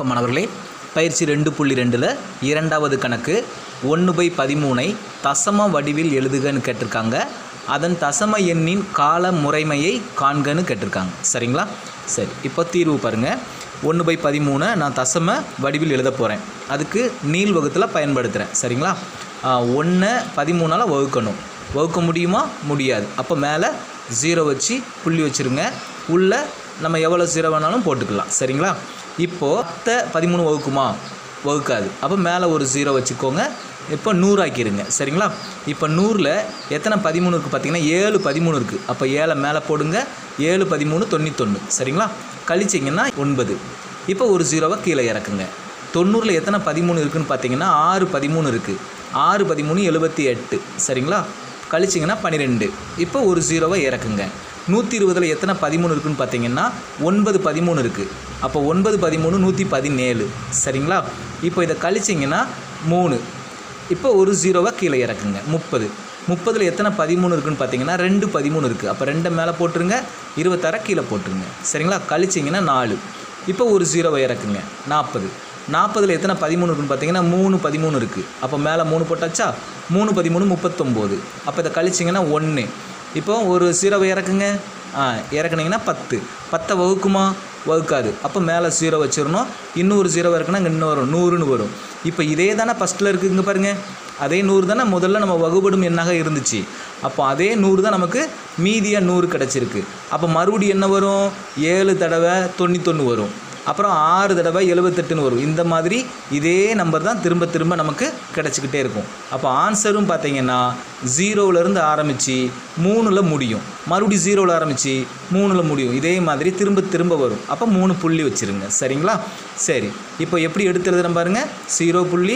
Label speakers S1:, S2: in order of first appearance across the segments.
S1: வணக்கம் மாணவர்களே பயிற்சி ரெண்டு புள்ளி ரெண்டில் இரண்டாவது கணக்கு ஒன்று பை பதிமூனை தசம வடிவில் எழுதுகன்னு கேட்டிருக்காங்க அதன் தசம எண்ணின் கால முறைமையை காண்கன்னு கேட்டிருக்காங்க சரிங்களா சரி இப்போ தீர்வு பாருங்கள் ஒன்று பை பதிமூணை நான் தசம வடிவில் எழுத போகிறேன் அதுக்கு நீள் வகுத்தில் பயன்படுத்துகிறேன் சரிங்களா ஒன்றை பதிமூணால் வகுக்கணும் வகுக்க முடியுமா முடியாது அப்போ மேலே ஜீரோ வச்சு புள்ளி வச்சுருங்க உள்ள நம்ம எவ்வளோ ஜீரோ வேணாலும் போட்டுக்கலாம் சரிங்களா இப்போது பத்தை பதிமூணு வகுக்குமா வகுக்காது அப்போ மேலே ஒரு ஜீரோ வச்சுக்கோங்க இப்போ நூறாக்கிடுங்க சரிங்களா இப்போ நூறில் எத்தனை பதிமூணு இருக்குது பார்த்தீங்கன்னா ஏழு பதிமூணு இருக்குது அப்போ ஏழை மேலே போடுங்க ஏழு பதிமூணு தொண்ணூத்தொன்று சரிங்களா கழிச்சிங்கன்னா ஒன்பது இப்போ ஒரு ஜீரோவை கீழே இறக்குங்க தொண்ணூறில் எத்தனை பதிமூணு இருக்குன்னு பார்த்தீங்கன்னா ஆறு பதிமூணு இருக்குது ஆறு பதிமூணு எழுபத்தி எட்டு சரிங்களா கழிச்சிங்கன்னா பன்னிரெண்டு இப்போ ஒரு ஜீரோவை இறக்குங்க நூற்றி இருபதில் எத்தனை பதிமூணு இருக்குன்னு பார்த்தீங்கன்னா ஒன்பது பதிமூணு இருக்குது அப்போ ஒன்பது பதிமூணு நூற்றி பதினேழு சரிங்களா இப்போ இதை கழிச்சிங்கன்னா மூணு இப்போ ஒரு ஜீரோவை கீழே இறக்குங்க முப்பது முப்பதில் எத்தனை பதிமூணு இருக்குன்னு பார்த்தீங்கன்னா ரெண்டு பதிமூணு இருக்குது அப்போ ரெண்டை மேலே போட்டுருங்க இருபத்தாற கீழே போட்டுருங்க சரிங்களா கழிச்சிங்கன்னா நாலு இப்போ ஒரு ஜீரோவை இறக்குங்க நாற்பது நாற்பதில் எத்தனை பதிமூணு இருக்குன்னு பார்த்தீங்கன்னா மூணு பதிமூணு இருக்குது அப்போ மேலே மூணு போட்டாச்சா மூணு பதிமூணு முப்பத்தொம்போது அப்போ இதை கழிச்சிங்கன்னா ஒன்று இப்போ ஒரு ஜீரோவை இறக்குங்க ஆ இறக்குனீங்கன்னா பத்து பத்தை வகுக்குமா வகுக்காது அப்போ மேலே ஜீரோ வச்சிடணும் இன்னொரு ஜீரோ இருக்குன்னா இங்கே இன்னும் வரும் நூறுன்னு வரும் இப்போ இதே தானே ஃபஸ்ட்டில் இருக்குங்க பாருங்கள் அதே நூறு தானே முதல்ல நம்ம வகுபடும் எண்ணாக இருந்துச்சு அப்போ அதே நூறு தான் நமக்கு மீதியாக நூறு கிடச்சிருக்கு அப்போ மறுபடியும் என்ன வரும் ஏழு தடவை தொண்ணூத்தொன்று வரும் அப்புறம் ஆறு தடவை எழுபத்தெட்டுன்னு வரும் இந்த மாதிரி இதே நம்பர் தான் திரும்ப திரும்ப நமக்கு கிடச்சிக்கிட்டே இருக்கும் அப்போ ஆன்சரும் பார்த்தீங்கன்னா ஜீரோவிலேருந்து ஆரம்பித்து மூணில் முடியும் மறுபடியும் ஜீரோவில் ஆரம்பித்து மூணில் முடியும் இதே மாதிரி திரும்ப திரும்ப வரும் அப்போ மூணு புள்ளி வச்சுருங்க சரிங்களா சரி இப்போ எப்படி எடுத்து எழுதுறேன் பாருங்கள் ஜீரோ புள்ளி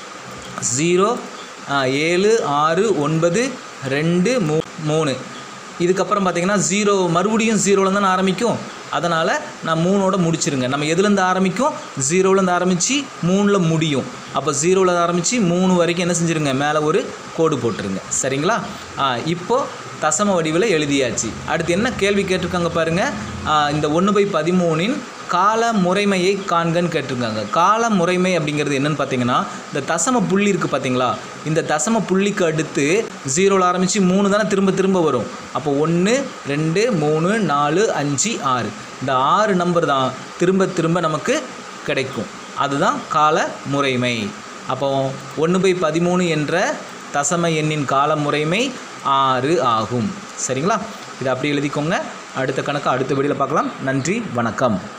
S1: ஜீரோ ஏழு ஆறு ஒன்பது ரெண்டு மூ மூணு இதுக்கப்புறம் பார்த்தீங்கன்னா ஜீரோ மறுபடியும் ஜீரோவில் தானே ஆரம்பிக்கும் அதனால் நான் மூணோட முடிச்சிருங்க நம்ம எதுலேருந்து ஆரம்பிக்கும் ஜீரோலேருந்து ஆரம்பித்து மூணில் முடியும் அப்போ ஜீரோவில் ஆரம்பித்து மூணு வரைக்கும் என்ன செஞ்சுருங்க மேலே ஒரு கோடு போட்டுருங்க சரிங்களா ஆ, இப்போ தசம வடிவில் எழுதியாச்சு அடுத்து என்ன கேள்வி கேட்டிருக்காங்க பாருங்கள் இந்த ஒன்று பை பதிமூணின் கால முறைமையை காண்கன்னு கேட்டிருக்காங்க கால முறைமை அப்படிங்கிறது என்னன்னு பார்த்தீங்கன்னா இந்த தசம புள்ளி இருக்குது பார்த்தீங்களா இந்த தசம புள்ளிக்கு அடுத்து ஜீரோவில் ஆரம்பித்து மூணு தானே திரும்ப திரும்ப வரும் அப்போ ஒன்று ரெண்டு மூணு நாலு அஞ்சு ஆறு இந்த ஆறு நம்பர் தான் திரும்ப திரும்ப நமக்கு கிடைக்கும் அதுதான் கால முறைமை அப்போ ஒன்று பை பதிமூணு என்ற தசம எண்ணின் கால முறைமை ஆறு ஆகும் சரிங்களா இதை அப்படி எழுதிக்கோங்க அடுத்த கணக்கு அடுத்த வீடியோவில் பார்க்கலாம் நன்றி வணக்கம்